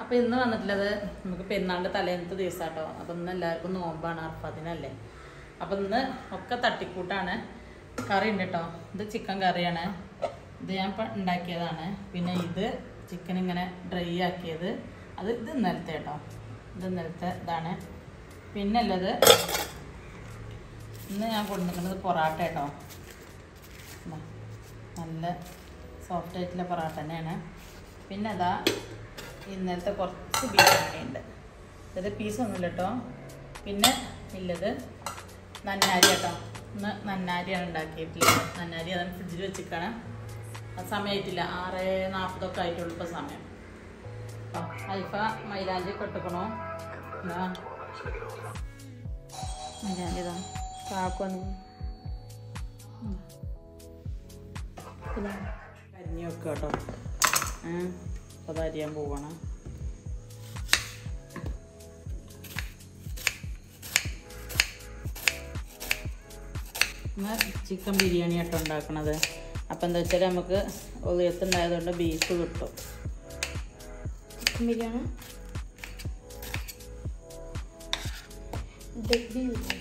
അപ്പൊ ഇന്ന് വന്നിട്ടുള്ളത് നമുക്ക് പെരുന്നാളിന്റെ തലേന്നത്തെ ദിവസം കേട്ടോ അപ്പൊ ഇന്ന് എല്ലാവർക്കും നോമ്പാണ് അർഫാദിനല്ലേ അപ്പൊ ഇന്ന് ഒക്കെ തട്ടിക്കൂട്ടാണ് കറി ഉണ്ട് കേട്ടോ ഇത് ചിക്കൻ കറിയാണ് ഇത് ഞാൻ ഇപ്പം ഉണ്ടാക്കിയതാണ് പിന്നെ ഇത് ചിക്കൻ ഇങ്ങനെ ഡ്രൈ ആക്കിയത് അത് ഇത് ഇന്നലത്തെ കേട്ടോ ഇത് ഇന്നലത്തെ ഇതാണ് പിന്നെ ഉള്ളത് ഇന്ന് ഞാൻ കൊണ്ടുവന്നിരിക്കുന്നത് പൊറാട്ട കേട്ടോ ദാ, നല്ല സോഫ്റ്റ് ആയിട്ടുള്ള പൊറാട്ട തന്നെയാണ് പിന്നെ അതാ ഇന്നലത്തെ കുറച്ച് ബിരിയാണി ഉണ്ട് ഇത് പീസൊന്നുമില്ല കേട്ടോ പിന്നെ ഉള്ളത് നന്നാരി കേട്ടോ ഇന്ന് നന്നാരിയാണ് ഉണ്ടാക്കിയിട്ടുള്ളത് നന്നാരി അതാണ് ഫ്രിഡ്ജിൽ വെച്ചിരിക്കണം അത് സമയമായിട്ടില്ല ആറ് നാൽപ്പതൊക്കെ ആയിട്ടുള്ളൂ ഇപ്പോൾ സമയം ആ, അൽഫ മൈലാഞ്ചി കെട്ടിക്കണോ എന്താ മൈലാഞ്ചി ഇതാ കാക്കൊന്നു അരിഞ്ഞ് വെക്കുക കേട്ടോ അപ്പോൾ അത് അരിയാൻ പോവാണ് ഇന്ന് ചിക്കൻ ബിരിയാണി ആട്ടോ ഉണ്ടാക്കണത് അപ്പം എന്താ വെച്ചാൽ നമുക്ക് ഉയർത്തുണ്ടായതുകൊണ്ട് ബീഫ് കിട്ടും ചിക്കൻ ബിരിയാണി ബിരിയാണി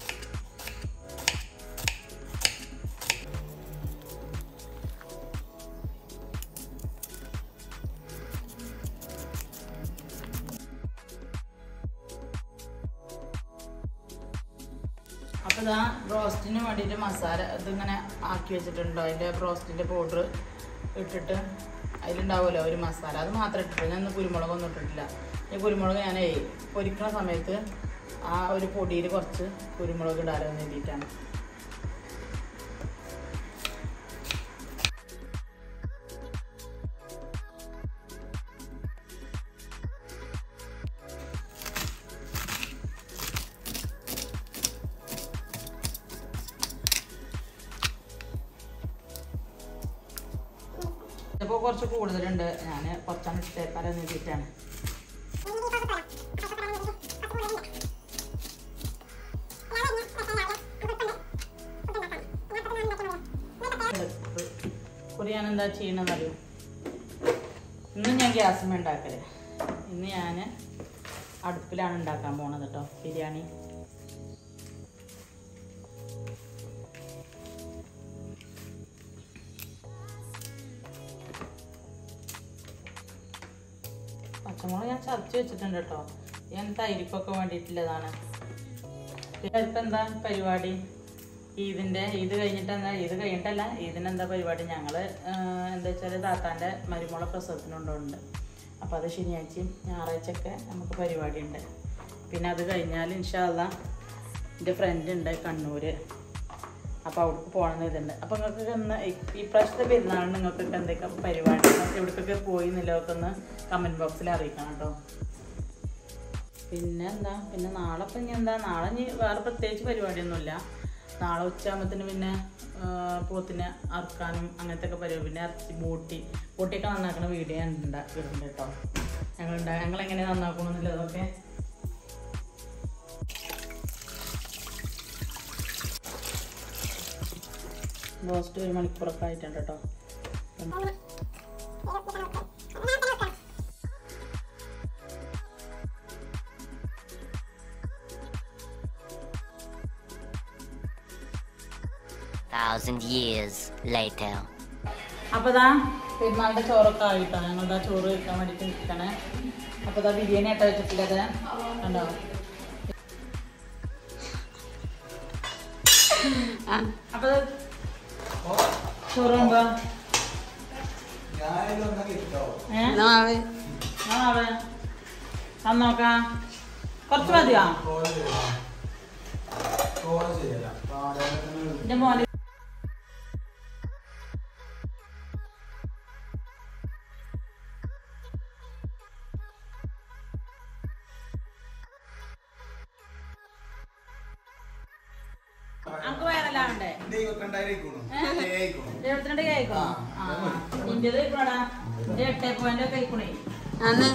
അപ്പോൾ ഇതാ ബ്രോസ്റ്റിന് വേണ്ടിയിട്ട് മസാല ഇതിങ്ങനെ ആക്കി വെച്ചിട്ടുണ്ടോ അതിൻ്റെ ബ്രോസ്റ്റിൻ്റെ പൗഡർ ഇട്ടിട്ട് അതിലുണ്ടാവുമല്ലോ ഒരു മസാല അത് മാത്രം ഇട്ടിട്ട് ഞാൻ ഇന്ന് കുരുമുളകൊന്നും ഇട്ടിട്ടില്ല ഈ കുരുമുളക് ഞാൻ പൊരിക്കണ സമയത്ത് ആ ഒരു പൊടിയിൽ കുറച്ച് കുരുമുളക് ഇടാലോ എന്ന് വേണ്ടിയിട്ടാണ് ഇപ്പോൾ കുറച്ച് കൂടുതലുണ്ട് ഞാൻ കുറച്ചാണ് ഇട്ടേക്കാലോ എന്ന് വേണ്ടിയിട്ടാണ് കുറി ഞാൻ എന്താ ചെയ്യണമെന്നറിയോ ഇന്ന് ഞാൻ ഗ്യാസുമേ ഉണ്ടാക്കല് ഇന്ന് ഞാൻ അടുപ്പിലാണ് ഉണ്ടാക്കാൻ പോണത് കേട്ടോ ബിരിയാണി പച്ചമുളക് ഞാൻ ചതച്ച് വെച്ചിട്ടുണ്ട് കേട്ടോ ഞാൻ തൈരിക്കൊക്കെ വേണ്ടിയിട്ടുള്ളതാണ് പിന്നെ ഇപ്പം എന്താ പരിപാടി ഈദിൻ്റെ ഈദ് കഴിഞ്ഞിട്ട് എന്താ ഈദ് കഴിഞ്ഞിട്ടല്ല ഈദിന് എന്താ പരിപാടി ഞങ്ങൾ എന്താ വെച്ചാൽ താത്താൻ്റെ മരുമുള പ്രസവത്തിനുണ്ടുണ്ട് അപ്പോൾ അത് ശനിയാഴ്ചയും ഞായറാഴ്ചയൊക്കെ നമുക്ക് പരിപാടി ഉണ്ട് പിന്നെ അത് കഴിഞ്ഞാൽ ഇൻഷാല്ല എൻ്റെ ഫ്രണ്ട് ഉണ്ട് കണ്ണൂർ അപ്പോൾ അവിടേക്ക് പോകണമെന്ന് ഇതുണ്ട് അപ്പോൾ നിങ്ങൾക്ക് ഒന്ന് ഈ- ഈ പ്രാവശ്യത്തെ പെരുന്നാളിന് നിങ്ങൾക്കൊക്കെ എന്തൊക്കെ പരിപാടി എവിടേക്കൊക്കെ പോയി എന്നുള്ളതൊക്കെ ഒന്ന് കമൻറ്റ് ബോക്സിൽ അറിയിക്കണം കേട്ടോ പിന്നെ എന്താ പിന്നെ നാളെ ഇപ്പം ഇനി എന്താ നാളെ ഇനി വേറെ പ്രത്യേകിച്ച് പരിപാടിയൊന്നുമില്ല നാളെ ഉച്ചയാകുമ്പത്തിന് പിന്നെ ആ, പോത്തിനെ അറുക്കാനും അങ്ങനത്തെ ഒക്കെ പരിപാടി പിന്നെ ഇറച്ചി ബൂട്ടി ബൂട്ടിയൊക്കെ നന്നാക്കുന്ന വീഡിയോ ഞാൻ ഉണ്ടാക്കിയിട്ടുണ്ട് കേട്ടോ ഞങ്ങൾ ഞങ്ങൾ എങ്ങനെ നന്നാക്കണമെന്നുള്ളതൊക്കെ റോസ്റ്റ് ഒരു മണിക്കൂറൊക്കെ ആയിട്ടുണ്ട് കേട്ടോ Thousand years later. അപ്പോൾ ഇതാ പെരുന്നാളിൻ്റെ ചോറൊക്കെ ആയിട്ടോ ഞങ്ങളുടെ ചോറ് വെക്കാൻ വേണ്ടിയിട്ട് നിൽക്കണേ അപ്പോൾ ഇതാ ബിരിയാണി ആയിട്ട് വെച്ചിട്ടുള്ളത് കണ്ടോ അപ്പോൾ ചോറ് ഉണ്ടോ ഏ നാളെ നാളെ തന്നോക്കാം കുറച്ച് മതിയോ എൻ്റെ മോന് അനക്ക് വയറെല്ലാം ഉണ്ടേ എഴുപത്തിരണ്ട് കഴിക്കണോ ആ ഇന്റത് കഴിക്കണോടാ എന്റെ എട്ടേ പോയിന്റ് ഒക്കെ കഴിക്കണേ അന്ന്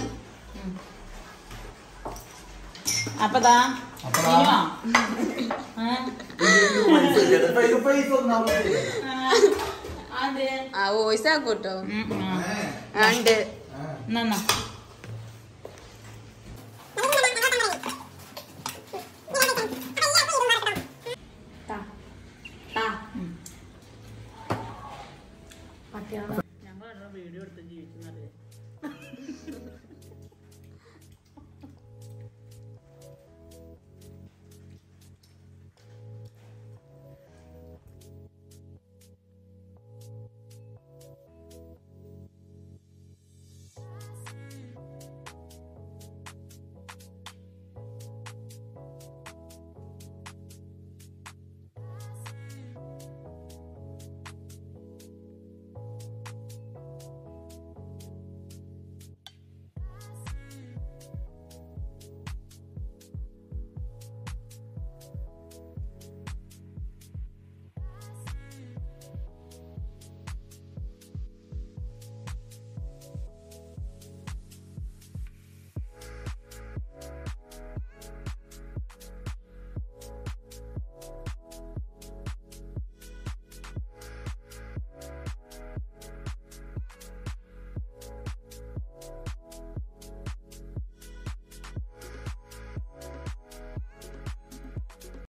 അപ്പതാ ഇനിയോ ഏ? ആ, അതെ ആ വോയിസ് ആക്കൂട്ടോ ഉം, ഉം. ആ ഉണ്ട് എന്നാ, എന്നാ. പട്ടികളെ ഞങ്ങൾ വീഡിയോ എടുത്ത് ജീവിച്ചെന്നറിയാം